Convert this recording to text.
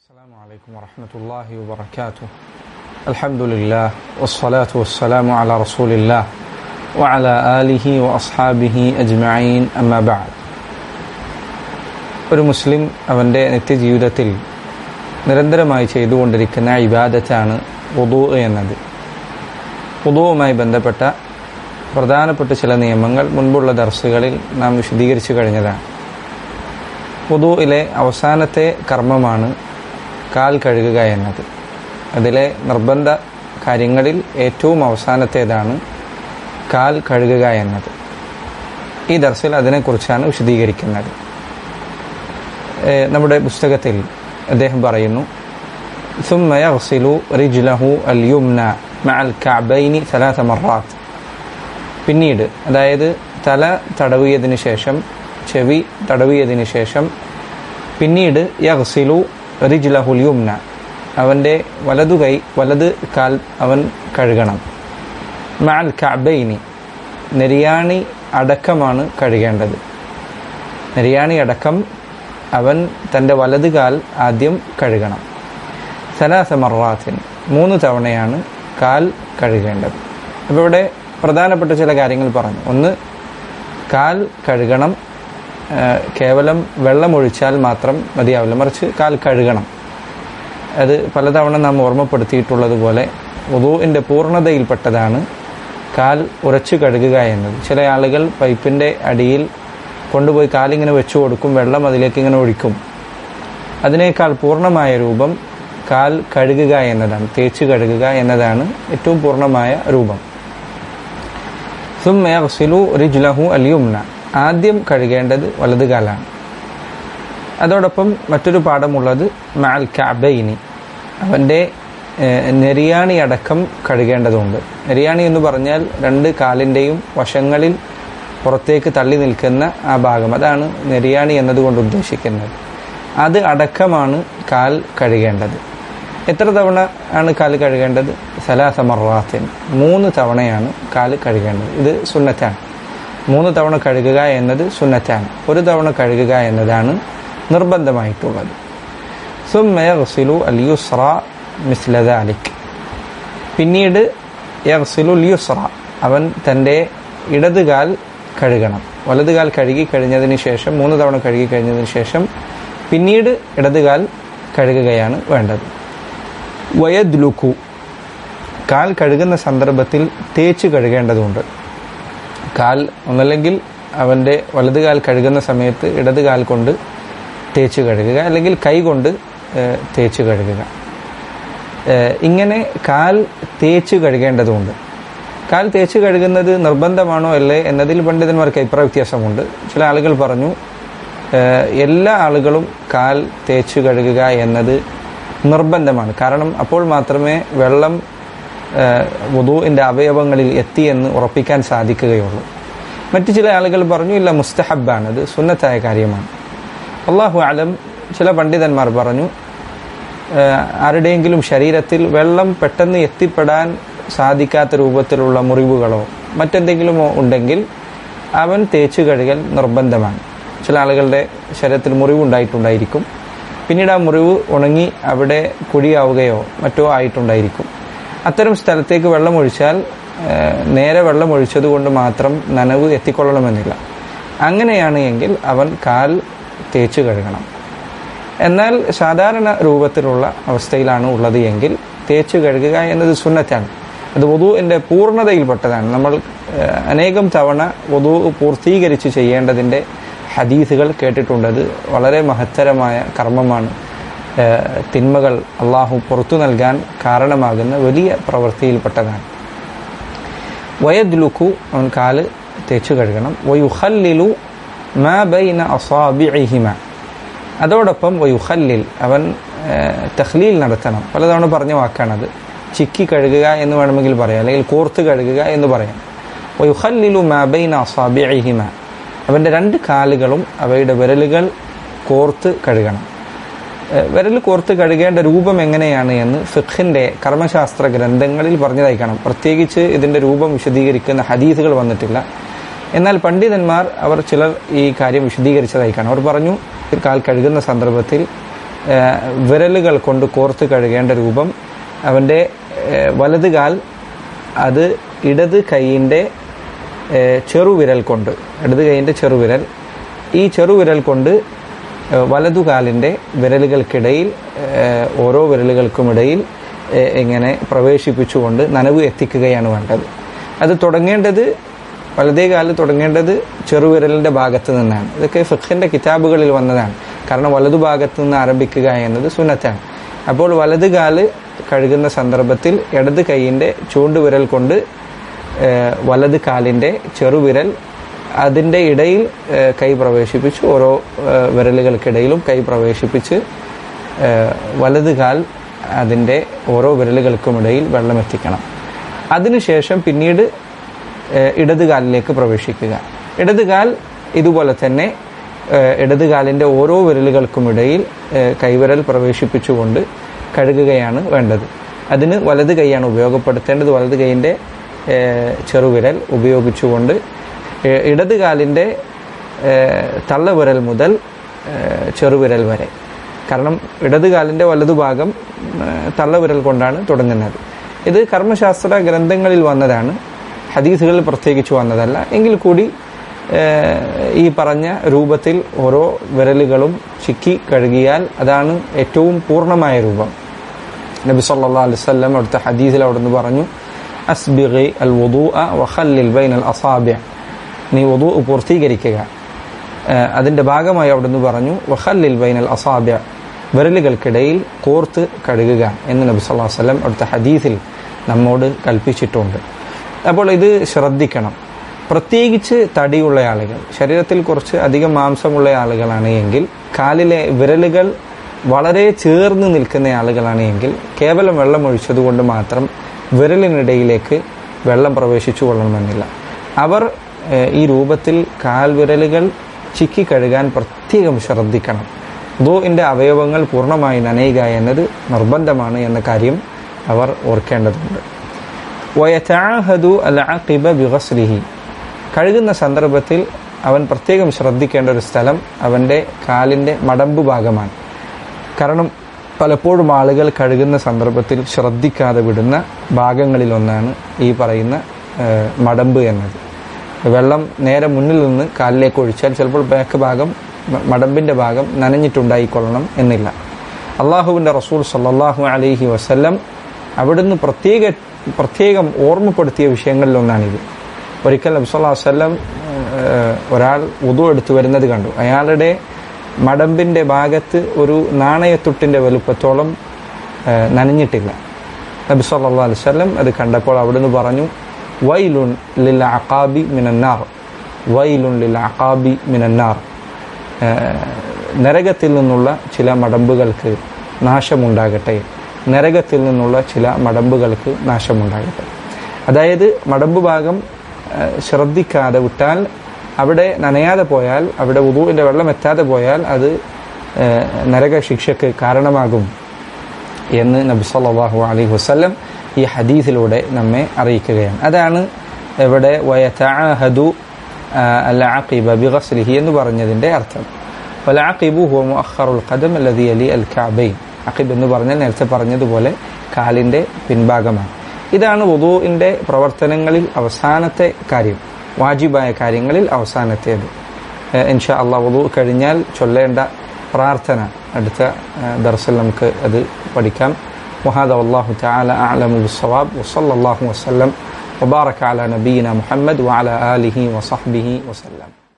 السلام عليكم ورحمة الله وبركاته الحمد لله والصلاة والسلام على رسول الله وعلى آله وأصحابه أجمعين أما بعد ഒരു മുസ്ലിം അവൻ്റെ നിത്യജീവിതത്തിൽ നിരന്തരമായി ചെയ്തുകൊണ്ടിരിക്കുന്ന ഇബാദത്താണ് വുദൂ എന്നത് വുദൂവുമായി ബന്ധപ്പെട്ട പ്രധാനപ്പെട്ട ചില നിയമങ്ങൾ മുൻപുള്ള ദർസുകളിൽ നാം വിശദീകരിച്ചു കഴിഞ്ഞതാണ് വുദൂയിലെ അവസാനത്തെ കർമ്മമാണ് കാൽ കഴുകുക എന്നത് അതിലെ നിർബന്ധ കാര്യങ്ങളിൽ ഏറ്റവും അവസാനത്തേതാണ് കാൽ കഴുകുക എന്നത് ഈ ദർസിൽ അതിനെക്കുറിച്ചാണ് വിശദീകരിക്കുന്നത് ഏഹ് നമ്മുടെ പുസ്തകത്തിൽ അദ്ദേഹം പറയുന്നു ثم يغسل رجله اليمنى مع الكعبين ثلاث مرات പിന്നീട് അതായത് തല തടവിയതിനു ശേഷം ചെവി തടവിയതിനു ശേഷം പിന്നീട് യഗ്സിലു റിജ്ലഹുൽ യുംന അവൻ്റെ വലതു കൈ വലത് കാൽ അവൻ കഴുകണം മാൽ കബൈനി നെരിയാണി അടക്കമാണ് കഴുകേണ്ടത് നെരിയാണി അടക്കം അവൻ തൻ്റെ വലത് കാൽ ആദ്യം കഴുകണം സലാസ മറാത്തിൻ മൂന്ന് തവണയാണ് കാൽ കഴുകേണ്ടത് അപ്പോൾ ഇവിടെ പ്രധാനപ്പെട്ട ചില കാര്യങ്ങൾ പറഞ്ഞു ഒന്ന് കാൽ കഴുകണം ഏഹ് കേവലം വെള്ളമൊഴിച്ചാൽ മാത്രം മതിയാവില്ല മറിച്ച് കാൽ കഴുകണം അത് പലതവണ നാം ഓർമ്മപ്പെടുത്തിയിട്ടുള്ളതുപോലെ ഉദൂവിൻ്റെ പൂർണ്ണതയിൽപ്പെട്ടതാണ് കാൽ ഉറച്ചു കഴുകുക എന്നത് ചില ആളുകൾ പൈപ്പിൻ്റെ അടിയിൽ കൊണ്ടുപോയി കാലിങ്ങനെ വെച്ചു കൊടുക്കും വെള്ളം അതിലേക്ക് ഇങ്ങനെ ഒഴിക്കും അതിനേക്കാൾ പൂർണ്ണമായ രൂപം കാൽ കഴുകുക എന്നതാണ് തേച്ച് കഴുകുക എന്നതാണ് ഏറ്റവും പൂർണ്ണമായ രൂപം ثم يغسل رجله اليمنى ആദ്യം കഴുകേണ്ടത് വലത് കാലാണ് അതോടൊപ്പം മറ്റൊരു പാഠമുള്ളത് മാൽ കബൈനി അവൻ്റെ ഏഹ്, നെരിയാണി അടക്കം കഴുകേണ്ടതുണ്ട് നെരിയാണി എന്ന് പറഞ്ഞാൽ രണ്ട് കാലിൻ്റെയും വശങ്ങളിൽ പുറത്തേക്ക് തള്ളി നിൽക്കുന്ന ആ ഭാഗം അതാണ് നെരിയാണി എന്നതുകൊണ്ട് ഉദ്ദേശിക്കുന്നത് അത് അടക്കമാണ് കാൽ കഴുകേണ്ടത് എത്ര തവണ ആണ് കാല് കഴുകേണ്ടത് സലാസ മറാത്തിൻ മൂന്ന് തവണയാണ് കാല് കഴുകേണ്ടത് ഇത് സുന്നത്താണ് മൂന്ന് തവണ കഴുകുക എന്നത് സുന്നത്താണ് ഒരു തവണ കഴുകുക എന്നതാണ് നിർബന്ധമായിട്ടുള്ളത് ثم يغسل اليسرى مثل ذلك പിന്നീട് യഗ്സിലു യുസ്ര അവൻ തൻ്റെ ഇടതുകാൽ കഴുകണം വലതുകാൽ കഴുകി കഴിഞ്ഞതിന് ശേഷം മൂന്ന് തവണ കഴുകി കഴിഞ്ഞതിന് ശേഷം പിന്നീട് ഇടതുകാൽ കഴുകുകയാണ് വേണ്ടത് വയദ്ലുക്കു കാൽ കഴുകുന്ന സന്ദർഭത്തിൽ തേച്ച് കഴുകേണ്ടതുണ്ട് കാൽ ഒന്നല്ലെങ്കിൽ അവൻ്റെ വലതുകാൽ കഴുകുന്ന സമയത്ത് ഇടതുകാൽ കൊണ്ട് തേച്ച് കഴുകുക അല്ലെങ്കിൽ കൈ കൊണ്ട് ഏഹ്, തേച്ച് കഴുകുക ഏഹ്, ഇങ്ങനെ കാൽ തേച്ച് കഴുകേണ്ടതുണ്ട് കാൽ തേച്ച് കഴുകുന്നത് നിർബന്ധമാണോ അല്ലേ എന്നതിൽ പണ്ഡിതന്മാർക്ക് അഭിപ്രായ വ്യത്യാസമുണ്ട് ചില ആളുകൾ പറഞ്ഞു ഏഹ്, എല്ലാ ആളുകളും കാൽ തേച്ച് കഴുകുക എന്നത് നിർബന്ധമാണ് കാരണം അപ്പോൾ മാത്രമേ വെള്ളം വുദൂഇൻ്റെ അവയവങ്ങളിൽ എത്തി എന്ന് ഉറപ്പിക്കാൻ സാധിക്കുകയുള്ളൂ മറ്റു ചില ആളുകൾ പറഞ്ഞു ഇല്ല മുസ്തഹബാണ് അത് സുന്നത്തായ കാര്യമാണ് അള്ളാഹു അലം ചില പണ്ഡിതന്മാർ പറഞ്ഞു ഏഹ് ആരുടെയെങ്കിലും ശരീരത്തിൽ വെള്ളം പെട്ടെന്ന് എത്തിപ്പെടാൻ സാധിക്കാത്ത രൂപത്തിലുള്ള മുറിവുകളോ മറ്റെന്തെങ്കിലുമോ ഉണ്ടെങ്കിൽ അവൻ തേച്ചു കഴുകൽ നിർബന്ധമാണ് ചില ആളുകളുടെ ശരീരത്തിൽ മുറിവുണ്ടായിട്ടുണ്ടായിരിക്കും പിന്നീട് ആ മുറിവ് ഉണങ്ങി അവിടെ കുഴിയാവുകയോ മറ്റോ ആയിട്ടുണ്ടായിരിക്കും അത്തരം സ്ഥലത്തേക്ക് വെള്ളം ഒഴിച്ചാൽ ഏഹ് നേരെ വെള്ളം ഒഴിച്ചത് കൊണ്ട് മാത്രം നനവ് എത്തിക്കൊള്ളണമെന്നില്ല അങ്ങനെയാണ് എങ്കിൽ അവൻ കാൽ തേച്ച് കഴുകണം എന്നാൽ സാധാരണ രൂപത്തിലുള്ള അവസ്ഥയിലാണ് ഉള്ളത് എങ്കിൽ തേച്ച് കഴുകുക എന്നത് സുന്നത്താണ് അത് വധുവിൻ്റെ പൂർണ്ണതയിൽപ്പെട്ടതാണ് നമ്മൾ ഏഹ്, അനേകം തവണ വധു പൂർത്തീകരിച്ച് ചെയ്യേണ്ടതിൻ്റെ ഹദീസുകൾ കേട്ടിട്ടുണ്ട് അത് വളരെ മഹത്തരമായ കർമ്മമാണ് ഏഹ്, തിന്മകൾ അള്ളാഹു പുറത്തു നൽകാൻ കാരണമാകുന്ന വലിയ പ്രവൃത്തിയിൽപ്പെട്ടതാണ് വയദ്ലുക്കു അവൻ കാല് തേച്ചു കഴുകണം വയുഹല്ലിലു മാ ബൈന അസാബിഇഹിമ അതോടൊപ്പം വയുഹല്ലിൽ അവൻ ഏഹ്, തഹ്ലീൽ നടത്തണം പലതവണ പറഞ്ഞ വാക്കാണത് ചിക്കി കഴുകുക എന്ന് വേണമെങ്കിൽ പറയാം അല്ലെങ്കിൽ കോർത്ത് കഴുകുക എന്ന് പറയാം വയുഹല്ലിലു മാ ബൈന അസാബിഇഹിമ അവൻ്റെ രണ്ട് കാലുകളും അവയുടെ വിരലുകൾ കോർത്ത് കഴുകണം ഏഹ് വിരൽ കോർത്ത് കഴുകേണ്ട രൂപം എങ്ങനെയാണ് എന്ന് ഫിഖിന്റെ കർമ്മശാസ്ത്ര ഗ്രന്ഥങ്ങളിൽ പറഞ്ഞതായി കാണാം പ്രത്യേകിച്ച് ഇതിന്റെ രൂപം വിശദീകരിക്കുന്ന ഹദീസുകൾ വന്നിട്ടില്ല എന്നാൽ പണ്ഡിതന്മാർ അവർ ചിലർ ഈ കാര്യം വിശദീകരിച്ചതായി കാണാം അവർ പറഞ്ഞു കാൽ കഴുകുന്ന സന്ദർഭത്തിൽ ഏഹ്, വിരലുകൾ കൊണ്ട് കോർത്ത് കഴുകേണ്ട രൂപം അവൻ്റെ ഏഹ്, വലത് കാൽ അത് ഇടത് കൈയിൻ്റെ ഏഹ്, ചെറുവിരൽ കൊണ്ട് ഇടത് കൈയിൻ്റെ ചെറുവിരൽ ഈ ചെറുവിരൽ കൊണ്ട് ഏഹ്, വലതുകാലിൻ്റെ വിരലുകൾക്കിടയിൽ ഏഹ്, ഓരോ വിരലുകൾക്കുമിടയിൽ ഏഹ്, ഇങ്ങനെ പ്രവേശിപ്പിച്ചുകൊണ്ട് നനവ് എത്തിക്കുകയാണ് വേണ്ടത് അത് തുടങ്ങേണ്ടത് വലതേ കാലിൽ തുടങ്ങേണ്ടത് ചെറുവിരലിൻ്റെ ഭാഗത്ത് നിന്നാണ് ഇതൊക്കെ ഫിഖിൻ്റെ കിതാബുകളിൽ വന്നതാണ് കാരണം വലതു ഭാഗത്ത് നിന്ന് ആരംഭിക്കുക എന്നത് സുന്നത്താണ് അപ്പോൾ വലത് കാല് കഴുകുന്ന സന്ദർഭത്തിൽ ഇടത് കൈയിൻ്റെ ചൂണ്ടുവിരൽ കൊണ്ട് ഏഹ്, വലത് കാലിൻ്റെ ചെറുവിരൽ അതിൻ്റെ ഇടയിൽ ഏഹ്, കൈ പ്രവേശിപ്പിച്ച് ഓരോ ഏഹ്, വിരലുകൾക്കിടയിലും കൈ പ്രവേശിപ്പിച്ച് ഏഹ്, വലത് കാൽ അതിൻ്റെ ഓരോ വിരലുകൾക്കുമിടയിൽ വെള്ളം എത്തിക്കണം അതിനുശേഷം പിന്നീട് ഏഹ്, ഇടത് കാലിലേക്ക് പ്രവേശിക്കുക ഇടത് കാൽ ഇതുപോലെ തന്നെ ഏഹ്, ഇടത് കാലിൻ്റെ ഓരോ വിരലുകൾക്കുമിടയിൽ ഏഹ്, കൈവിരൽ പ്രവേശിപ്പിച്ചുകൊണ്ട് കഴുകുകയാണ് വേണ്ടത് അതിന് വലത് കൈയാണ് ഉപയോഗപ്പെടുത്തേണ്ടത് വലത് കൈയിൻ്റെ ഏഹ്, ചെറുവിരൽ ഉപയോഗിച്ചുകൊണ്ട് ഏഹ്, ഇടത് കാലിൻ്റെ ഏഹ്, തള്ളവിരൽ മുതൽ ഏഹ്, ചെറുവിരൽ വരെ കാരണം ഇടത് കാലിൻ്റെ വലതുഭാഗം ഏഹ്, തള്ളവിരൽ കൊണ്ടാണ് തുടങ്ങുന്നത് ഇത് കർമ്മശാസ്ത്ര ഗ്രന്ഥങ്ങളിൽ വന്നതാണ് ഹദീസുകളിൽ പ്രത്യേകിച്ച് വന്നതല്ല എങ്കിൽ കൂടി ഏഹ്, ഈ പറഞ്ഞ രൂപത്തിൽ ഓരോ വിരലുകളും ചിക്കി കഴുകിയാൽ അതാണ് ഏറ്റവും പൂർണ്ണമായ രൂപം നബി സല്ലല്ലാഹു അലൈഹി വസല്ലം അവിടുത്തെ ഹദീസിൽ അവിടുന്ന് പറഞ്ഞു അസ്ബിഗി അൽ വുദൂഅ വഖല്ലിൽ ബൈനൽ അസാബിഅ നീ വുദൂ പൂർത്തീകരിക്കുക ഏഹ് അതിന്റെ ഭാഗമായി അവിടുന്ന് പറഞ്ഞു വഖല്ലിൽ ബൈനൽ അസാബിഅ വിരലുകൾക്കിടയിൽ കോർത്ത് കഴുകുക എന്ന് നബി സല്ലല്ലാഹു അലൈഹി വസല്ലം അവിടുത്തെ ഹദീസിൽ നമ്മോട് കൽപ്പിച്ചിട്ടുണ്ട് അപ്പോൾ ഇത് ശ്രദ്ധിക്കണം പ്രത്യേകിച്ച് തടിയുള്ള ആളുകൾ ശരീരത്തിൽ കുറച്ച് അധികം മാംസമുള്ള ആളുകളാണ് എങ്കിൽ കാലിലെ വിരലുകൾ വളരെ ചേർന്ന് നിൽക്കുന്ന ആളുകളാണ് എങ്കിൽ കേവലം വെള്ളം ഒഴിച്ചതുകൊണ്ട് മാത്രം വിരലിനിടയിലേക്ക് വെള്ളം പ്രവേശിച്ചു കൊള്ളണമെന്നില്ല അവർ ഏഹ്, ഈ രൂപത്തിൽ കാൽവിരലുകൾ ചിക്കി കഴുകാൻ പ്രത്യേകം ശ്രദ്ധിക്കണം ദോഇൻ്റെ അവയവങ്ങൾ പൂർണ്ണമായി നനയുക എന്നത് നിർബന്ധമാണ് എന്ന കാര്യം അവർ ഓർക്കേണ്ടതുണ്ട് വയതാഹദു അൽ അഖിബ ബിഗസ്ലിഹി കഴുകുന്ന സന്ദർഭത്തിൽ അവൻ പ്രത്യേകം ശ്രദ്ധിക്കേണ്ട ഒരു സ്ഥലം അവൻ്റെ കാലിൻ്റെ മടമ്പ് ഭാഗമാണ് കാരണം പലപ്പോഴും ആളുകൾ കഴുകുന്ന സന്ദർഭത്തിൽ ശ്രദ്ധിക്കാതെ വിടുന്ന ഭാഗങ്ങളിലൊന്നാണ് ഈ പറയുന്ന ഏഹ്, മടമ്പ് എന്നത് വെള്ളം നേരെ മുന്നിൽ നിന്ന് കാലിലേക്ക് ഒഴിച്ചാൽ ചിലപ്പോൾ ബാക്ക് ഭാഗം മ- മടമ്പിൻ്റെ ഭാഗം നനഞ്ഞിട്ടുണ്ടായിക്കൊള്ളണം എന്നില്ല അള്ളാഹുവിൻ്റെ റസൂൽ സല്ലല്ലാഹു അലൈഹി വസല്ലം അവിടുന്ന് പ്രത്യേക പ്രത്യേകം ഓർമ്മപ്പെടുത്തിയ വിഷയങ്ങളിലൊന്നാണിത് ഒരിക്കൽ നബി സല്ലല്ലാഹു അലൈഹി വസല്ലം ഏഹ്, ഒരാൾ ഉദു എടുത്തു വരുന്നത് കണ്ടു അയാളുടെ മടമ്പിൻ്റെ ഭാഗത്ത് ഒരു നാണയത്തുട്ടിൻ്റെ വലുപ്പത്തോളം ഏഹ്, നനഞ്ഞിട്ടില്ല നബി സല്ലല്ലാഹു അലൈഹി വസല്ലം അത് കണ്ടപ്പോൾ അവിടുന്ന് പറഞ്ഞു വൈലുൻ ലിൽ അഖാബി മിനന്നാർ വൈലുൻ ലിൽ അഖാബി മിനന്നാർ ഏഹ്, നരകത്തിൽ നിന്നുള്ള ചില മടമ്പുകൾക്ക് നാശമുണ്ടാകട്ടെ നരകത്തിൽ നിന്നുള്ള ചില മടമ്പുകൾക്ക് നാശമുണ്ടാകട്ടെ അതായത് മടമ്പ് ഭാഗം ഏഹ്, ശ്രദ്ധിക്കാതെ വിട്ടാൽ അവിടെ നനയാതെ പോയാൽ അവിടെ ഉദുവിൻ്റെ വെള്ളം എത്താതെ പോയാൽ അത് ഏഹ്, നരക ശിക്ഷയ്ക്ക് കാരണമാകും എന്ന് നബി സല്ലല്ലാഹു അലൈഹി വസല്ലം ഈ ഹദീസിലൂടെ നമ്മെ അറിയിക്കുകയാണ് അതാണ് ഇവിടെ വയതഅഹദു അൽ അഖിബ ബിഗസ്ലിഹി എന്ന് പറഞ്ഞതിന്റെ അർത്ഥം വലഅഖിബു ഹുവ മുഅഖറുൽ ഖദം അല്ലദി യലി അൽ കഅബൈൻ അഖിബ് എന്ന് പറഞ്ഞാൽ നേരത്തെ പറഞ്ഞതുപോലെ കാലിന്റെ പിൻഭാഗമാണ് ഇതാണ് വുദൂഇന്റെ പ്രവർത്തനങ്ങളിൽ അവസാനത്തെ കാര്യം വാജിബായ കാര്യങ്ങളിൽ അവസാനത്തേത് ഏഹ് ഇൻഷാ അള്ളാഹ് വുദൂ കഴിഞ്ഞാൽ ചൊല്ലേണ്ട പ്രാർത്ഥന അടുത്ത ഏഹ് ദർസിൽ നമുക്ക് അത് പഠിക്കാം وهذا والله تعالى أعلم بالصواب وصلى الله وسلم وبارك على نبينا محمد وعلى آله وصحبه وسلم